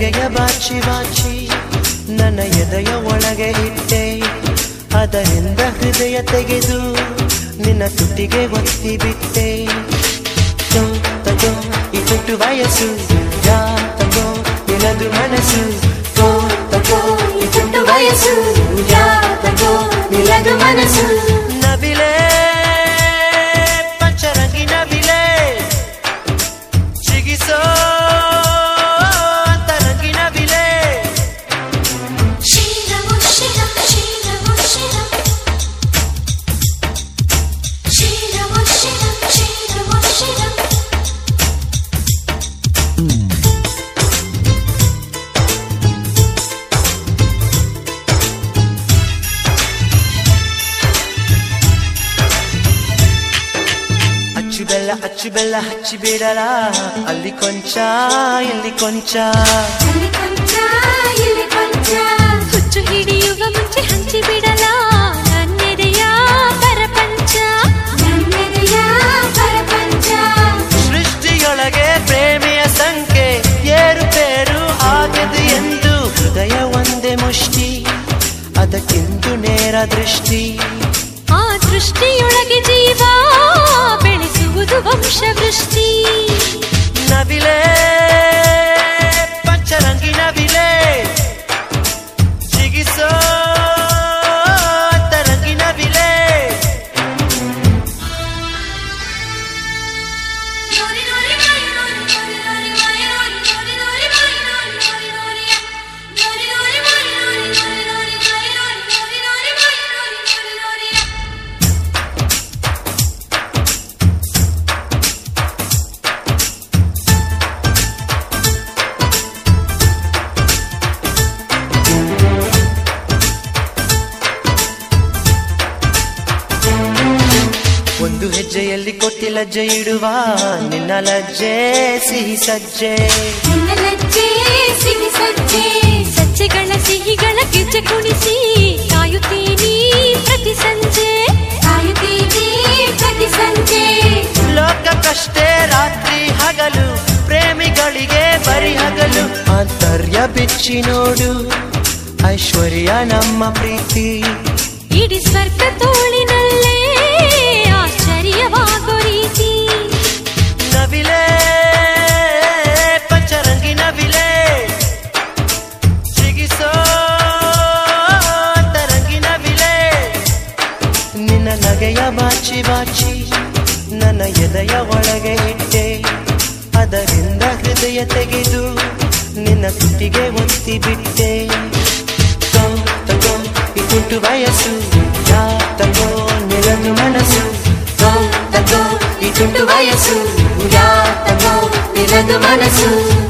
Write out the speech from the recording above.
ನಗೆಯ ಬಾಚಿ ಬಾಚಿ ನನ್ನ ಎದೆಯ ಒಳಗೆ ಇಟ್ಟೆ ಅದರಿಂದ ಹೃದಯ ತೆಗೆದು ನಿನ್ನ ತುಟಿಗೆ ಒತ್ತಿ ಬಿಟ್ಟೆ ತೋ ತಗೋ ಈ ತುಟ್ಟು ವಯಸ್ಸು ಯಾ ತಗೋ ನಿನದು ಮನಸ್ಸು ತೋ ತಗೋ ಈ ತುಟ್ಟು ವಯಸ್ಸು ಯಾ ತಗೋ ನಿನದು ಮನಸ್ಸು ನವಿಲೆ ಪಂಚರಂಗಿ ನವಿಲೆ ಚಿಗಿಸೋ ಅಂತರಂಗಿ ನವಿಲೆ ಶೀಲವು ಶಿಲಂ ಶೀಲವು ಶಿಲಂ ಶೀಲವು ಶಿಲಂ ಶೀಲವು ಶಿಲಂ ಅಚ್ಚು ಬೆಲ್ಲ ಅಚ್ಚು ಬೆಲ್ಲ ಹಚ್ಚಿ ಬಿಡಲ ಅಲ್ಲಿ ಕೊಂಚ ಇಲ್ಲಿ ಕೊಂಚ ಅಲ್ಲಿ ಕೊಂಚ ಇಲ್ಲಿ ಕೊಂಚ ಹುಚ್ಚು ಹಿಡಿಯುವ ಮುಂಚೆ ಹಂಚಿ ಬಿಡಲ ನನ್ನೆದೆಯ ಪರಪಂಚ ನನ್ನೆದೆಯ ಪರಪಂಚ ಸೃಷ್ಟಿಯೊಳಗೆ ಪ್ರೇಮಿಯ ಸಂಖ್ಯೆ ಏರುಪೇರು ಆಗದು ಎಂದು ಹೃದಯ ಒಂದೇ ಮುಷ್ಟಿ ಅದಕ್ಕಿಂದು ನೇರ ದೃಷ್ಟಿ ಆ ದೃಷ್ಟಿಯೊಳಗೆ ಜೀವ ಬೆಳೆಸುವುದು ವಂಶವೃಷ್ಟಿ ನವಿಲೆ ಪಂಚರಂಗಿ ನವಿಲೆ ಸಿಗಿಸೋ ಅಂತರಂಗಿ ನವಿಲೆ ನೋರಿ ನೋರಿ ಮಾಯ ನೋರಿ ನೋರಿ ನೋರಿ ಮಾಯ ನೋರಿ ನೋರಿ ನೋರಿ ಮಾಯ ನೋರಿ ನೋರಿ ನೋರಿ ನೋರಿ ಮಾಯ ನೋರಿ ನೋರಿ ನೋರಿ ಮಾಯ ನೋರಿ ನೋರಿ ನೋರಿ ಮಾಯ ನೋರಿ ನೋರಿ ನೋರಿ ಒಂದು ಹೆಜ್ಜೆಯಲ್ಲಿ ಕೊಟ್ಟಿ ಲಜ್ಜೆ ಇಡುವ ನಿನ್ನ ಲಜ್ಜೆ ಸಿಹಿ ಸಜ್ಜೆ ನಿನ್ನ ಲಜ್ಜೆ ಸಿಹಿ ಸಜ್ಜೆ ಸಜ್ಜೆಗಳ ಸಿಹಿಗಳ ಗೆಜ್ಜೆ ಕುಣಿಸಿ ಕಾಯುತ್ತೀನಿ ಪ್ರತಿ ಸಂಜೆ ಕಾಯುತ್ತೀವಿ ಪ್ರತಿ ಸಂಜೆ ಲೋಕಕ್ಕಷ್ಟೇ ರಾತ್ರಿ ಹಗಲು ಪ್ರೇಮಿಗಳಿಗೆ ಬರಿ ಹಗಲು ಆಂತರ್ಯ ಬಿಚ್ಚಿ ನೋಡು ಐಶ್ವರ್ಯ ನಮ್ಮ ಪ್ರೀತಿ ಇಡೀ ಸ್ವರ್ಗ ತೋಳಿನಲ್ಲೇ ಆಶ್ಚರ್ಯವಾಗೋ ರೀತಿ ನವಿಲೆ ಪಂಚರಂಗಿ ನವಿಲೆ ಸಿಗಿಸೋ ಅಂತರಂಗಿ ನವಿಲೆ ನಿನ್ನ ನಗೆಯ ಬಾಚಿ ಬಾಚಿ ನನ್ನ ಎದೆಯ ಒಳಗೆ ಇಟ್ಟೆ ಅದರಿಂದ ಹೃದಯ ತೆಗೆದು ನಿನ್ನ ತುಟಿಗೆ ಒತ್ತಿ ಬಿಟ್ಟೆ ತಗೋ ತಗೋ ಈ ತುಂಟು ವಯಸ್ಸು ಯಾ ತಗೋ ನಿಲದು ಮನಸ್ಸು ತಗೋ ತಗೋ ಈ ತುಂಟು ವಯಸ್ಸು ಯಾ ತಗೋ ನಿಲದು ಮನಸ್ಸು